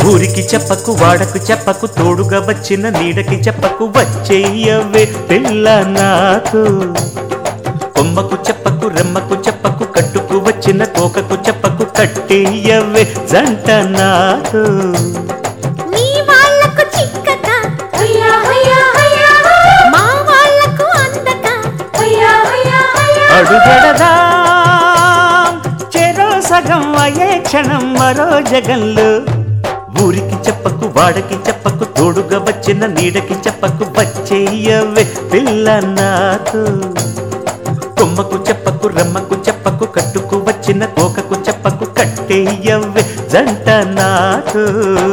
ఊరికి చెప్పకు వాడకు చెప్పకు తోడుగా వచ్చిన నీడకి చెప్పకు వచ్చేయవే పిల్ల నాకు కొమ్మకు చెప్పకు రెమ్మకు చెప్పకు కట్టుకు వచ్చిన కోకకు చెప్పకు కట్టేయవే జంట నాకు నీ వాళ్ళకు చిక్కక మా వాళ్ళకు అందక అడుగడదా చెరో సగం అయ్యే క్షణం మరో జగంలో ఊరికి చెప్పకు వాడకి చెప్పకు తోడుగా వచ్చిన నీడకి చెప్పకు వచ్చేయవే పిల్ల నాకు కొమ్మకు చెప్పకు రెమ్మకు చెప్పకు కట్టుకు వచ్చిన కోకకు చెప్పకు కట్టేయవే జంట నాకు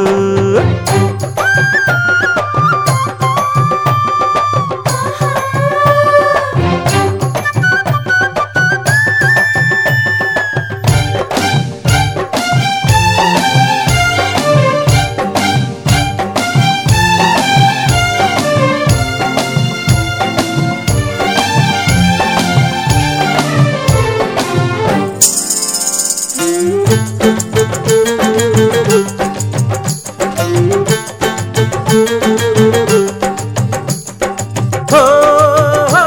ఓ, ఓ,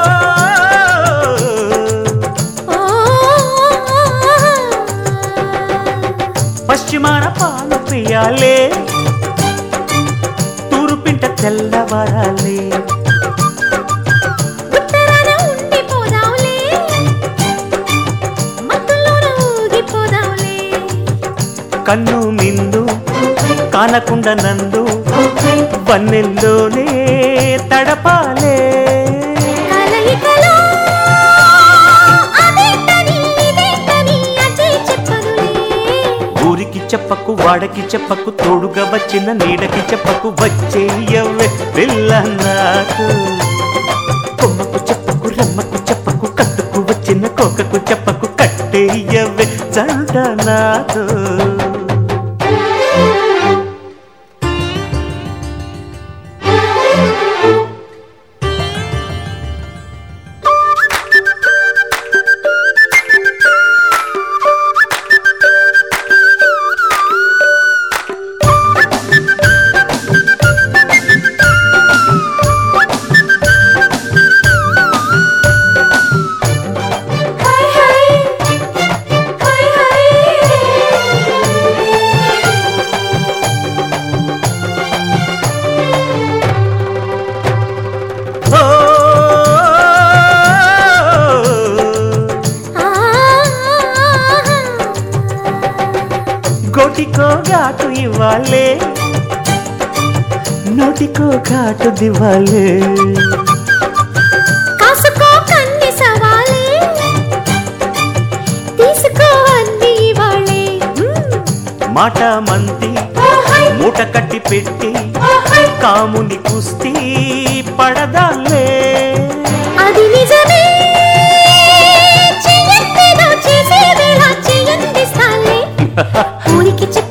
ఓ. పశ్చిమాన పాలు పియాలే తూరుపింట తెల్లవరాలే ఉత్తరాన ఉండిపోదాంలే మత్తులోన ఊగిపోదాంలే కన్ను మిందు కానకుండా నందు వన్నెల్లోనే తడపాలే కలయికలో అదేంటని ఇదేంటని అదే చెప్పనులే ఊరికి చెప్పకు వాడకి చెప్పకు తోడుగా వచ్చిన నీడకి చెప్పకు వచ్చేయవే పిల్ల నాకు కొమ్మకు చెప్పకు రమ్మకు చెప్పకు కట్టుకు వచ్చిన కోకకు చెప్పకు కట్టేయవే చంట నాకు ఓ గోటికో ఘాటు ఇవ్వాలే నోటికో ఘాటు దివాలే కాసుకో కన్ని సవాలే తీసుకో అన్ని వాళ్ళే మాట మంతి మూట కట్టి పెట్టి కాముని కుస్తీ పడదాలే అది నిజమే చెయ్యొద్దేదో చేసే వేళ చెయ్యందిస్తాలే ఊరికి చెప్పు